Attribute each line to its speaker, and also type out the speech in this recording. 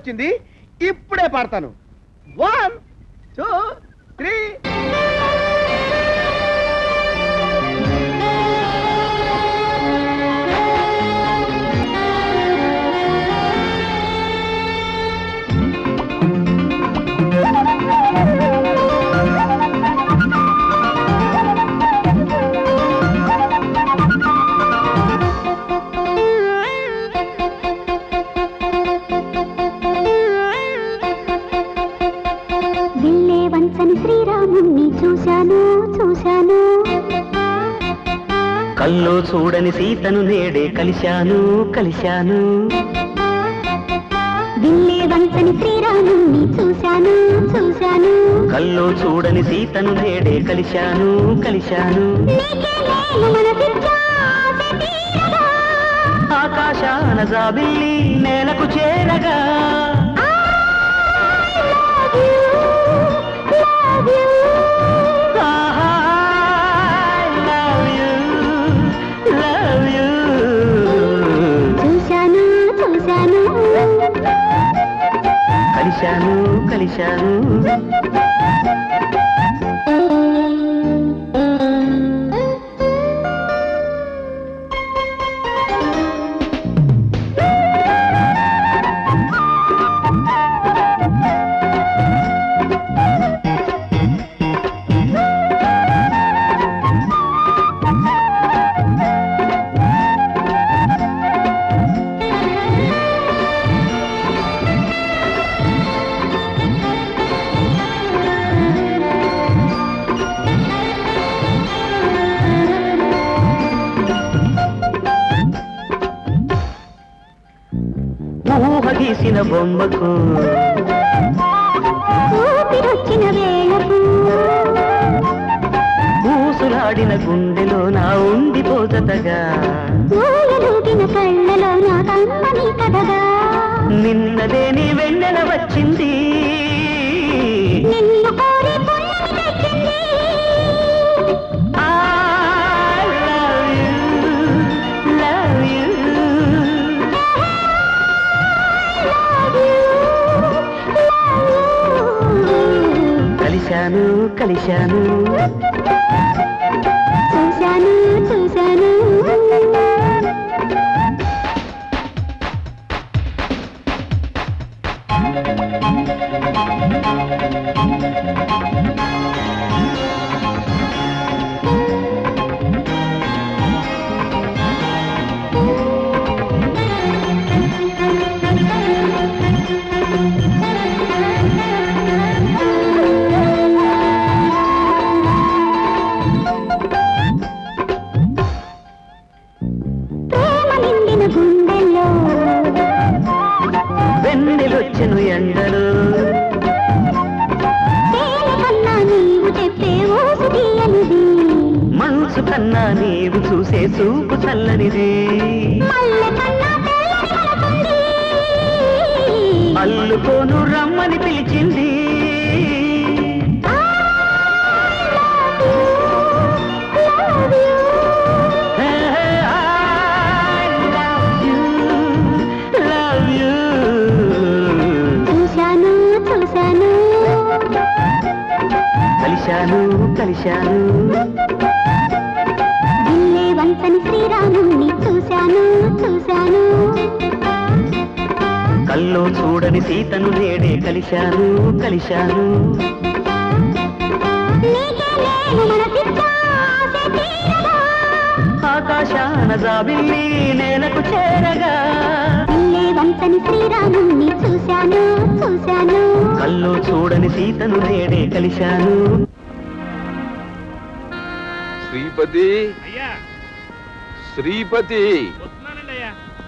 Speaker 1: వచ్చింది ఇప్పుడే పాడతాను వన్ టూ త్రీ
Speaker 2: వెళ్ళే వంచని శ్రీరాముణ్ణి చూశాను చూశాను
Speaker 3: కల్లో చూడని సీతను నేడే కలిశాను కలిశాను
Speaker 2: వెళ్ళే వంచని శ్రీరాముణ్ణి చూశాను చూశాను
Speaker 3: కల్లో చూడని సీతను నేడే కలిశాను కలిశాను
Speaker 2: నీకే నేను మనసిచ్చా ఆశ తీరగా.
Speaker 3: ఆకాశాన జాబిల్లి నేలకు చేరగా
Speaker 2: I love you, love you.
Speaker 3: ఆహా, love you, love you.
Speaker 2: చూశాను చూశాను
Speaker 3: కలిశాను కలిశాను ఊహ గీసిన బొమ్మకు
Speaker 2: ఊపిరొచ్చిన వేళకు
Speaker 3: ఊసులాడిన గుండెలో నా ఉండిపోతగా
Speaker 2: ఊయలూగిన కళ్ళలో నా కమ్మని కథగా
Speaker 3: నిన్నదే నీ వెన్నెల వచ్చింది
Speaker 2: నిన్ను కోరి పుణ్యమి తెచ్చింది
Speaker 3: I love you, love you. కలిశాను కలిశాను
Speaker 2: చూశాను చూశాను ప్రేమ నిండిన గుండెల్లో
Speaker 3: వెన్నెలొచ్చెను ఎండలు
Speaker 2: తేనె కన్నా నీవు చెప్పే ఊసు తీయనిది
Speaker 3: మనసు కన్నా నీవు చూసే చూపు చల్లనిది
Speaker 2: మల్లె కన్నా తెల్లని మనసుంది
Speaker 3: అల్లుకోను రమ్మని పిలిచింది
Speaker 2: Love you.
Speaker 3: I love you, love you.
Speaker 2: చూశాను చూశాను
Speaker 3: కలిశాను కలిశాను
Speaker 2: దిల్లే వంచని శ్రీరాముణ్ణి చూశాను చూశాను
Speaker 3: కల్లో చూడని సీతను నేడే కలిశాను కలిశాను
Speaker 2: నీకే నేను మనసిచ్చా ఆశ తీరగా.
Speaker 3: ఆకాశాన జాబిల్లి నేలకు చేరగా
Speaker 2: దిల్లే వంచని శ్రీరాముణ్ణి చూశాను చూశాను
Speaker 3: కల్లో చూడని సీతను నేడే కలిశాను
Speaker 4: శ్రీపతి
Speaker 5: అయ్యా
Speaker 4: శ్రీపతి
Speaker 5: వస్తున్నానండి అయ్యా